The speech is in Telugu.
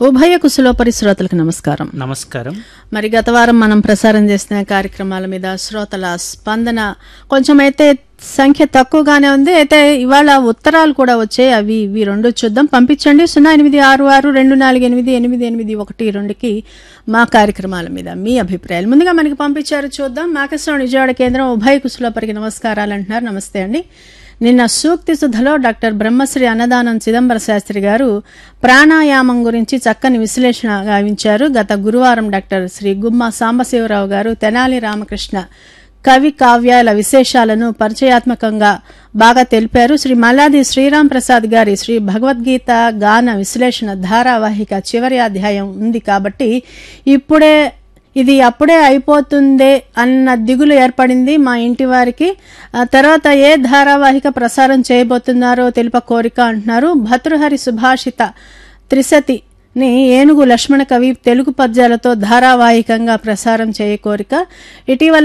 ఉభయ కుశలోపరి శ్రోతలకు నమస్కారం నమస్కారం మరి గత వారం మనం ప్రసారం చేసిన కార్యక్రమాల మీద శ్రోతల స్పందన కొంచెం అయితే సంఖ్య తక్కువగానే ఉంది అయితే ఇవాళ ఉత్తరాలు కూడా వచ్చాయి అవి ఇవి రెండు చూద్దాం పంపించండి సున్నా ఎనిమిది ఆరు ఆరు రెండు నాలుగు ఎనిమిది ఎనిమిది ఎనిమిది ఒకటి రెండుకి మా కార్యక్రమాల మీద మీ అభిప్రాయాలు ముందుగా మనకి పంపించారు చూద్దాం మాకేశ్వరం విజయవాడ కేంద్రం ఉభయ కుశలోపరికి నమస్కారాలు అంటున్నారు నమస్తే అండి నిన్న సూక్తి సుధలో డాక్టర్ బ్రహ్మశ్రీ అన్నదానం చిదంబర శాస్త్రి గారు ప్రాణాయామం గురించి చక్కని విశ్లేషణ గావించారు గత గురువారం డాక్టర్ శ్రీ గుమ్మ సాంబశివరావు గారు తెనాలి రామకృష్ణ కవి కావ్యాల విశేషాలను పరిచయాత్మకంగా బాగా తెలిపారు శ్రీ మల్లాది శ్రీరామ్ ప్రసాద్ గారి శ్రీ భగవద్గీత గాన విశ్లేషణ ధారావాహిక చివరి అధ్యాయం ఉంది కాబట్టి ఇప్పుడే ఇది అప్పుడే అయిపోతుందే అన్న దిగులు ఏర్పడింది మా ఇంటి వారికి ఆ తర్వాత ఏ ధారావాహిక ప్రసారం చేయబోతున్నారో తెలుప కోరిక అంటున్నారు భతృహరి సుభాషిత త్రిశతి ని ఏనుగు లక్ష్మణ కవి తెలుగు పద్యాలతో ధారావాహికంగా ప్రసారం చేయ కోరిక ఇటీవల